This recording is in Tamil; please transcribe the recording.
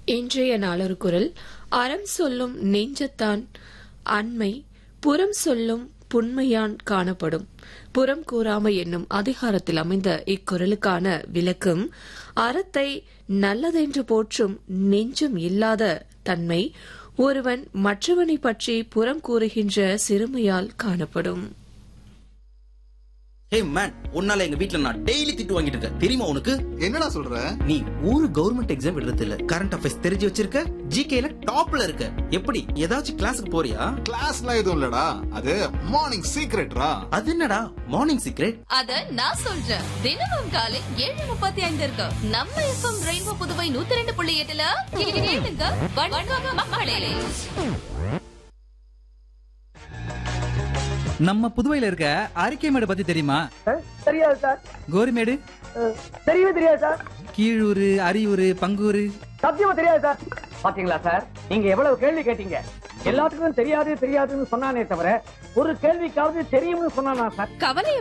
இன்றைய நாளொரு குரல் அறம் சொல்லும் நெஞ்சத்தான் அண்மை புறம் சொல்லும் புண்மையான் காணப்படும் புறம் கூறாமை என்னும் அதிகாரத்தில் அமைந்த இக்குறளுக்கான விளக்கம் அறத்தை நல்லதென்று போற்றும் நெஞ்சம் இல்லாத தன்மை ஒருவன் மற்றவனை பற்றி புறம் கூறுகின்ற சிறுமையால் காணப்படும் ஹே மேன் உன்னால எங்க வீட்ல நான் டெய்லி திட்டு வாங்கிட்டு இருக்கேன் தெரியுமா உனக்கு என்னடா சொல்ற நீ ஒரு கவர்மெண்ட் எக்ஸாம் எழுதுறது இல்ல கரண்ட் அஃபேர்ஸ் தெரிஞ்சு வச்சிருக்க ஜிகேல டாப்ல இருக்க எப்படி ஏதாச்சும் கிளாஸுக்கு போறியா கிளாஸ்லாம் எதுவும் இல்லடா அது மார்னிங் சீக்ரெட்ரா அது என்னடா மார்னிங் சீக்ரெட் அத நான் சொல்றேன் தினமும் காலை ஏழு முப்பத்தி ஐந்து இருக்கு நம்ம எஃப்எம் ரெயின்போ புதுவை நூத்தி ரெண்டு புள்ளி எட்டுல கேளுங்க வணக்கம் மக்களே நம்ம புதுவையில இருக்க அரிக்கைமேடு பத்தி தெரியுமா தெரியாது சார் கோரிமேடு அஹ், தெரியவே தெரியாது சார் கீழூர் அரியூர் பங்கூர் சத்தியமா தெரியாது சார் பாத்தீங்களா சார் நீங்க எவ்வளவு கேள்வி கேட்டீங்க எல்லாத்துக்கும் தெரியாது தெரியாதுன்னு சொன்னானே தவிர ஒரு கேள்விக்காவது தெரியும்னு சொன்னானா சார் கவலைய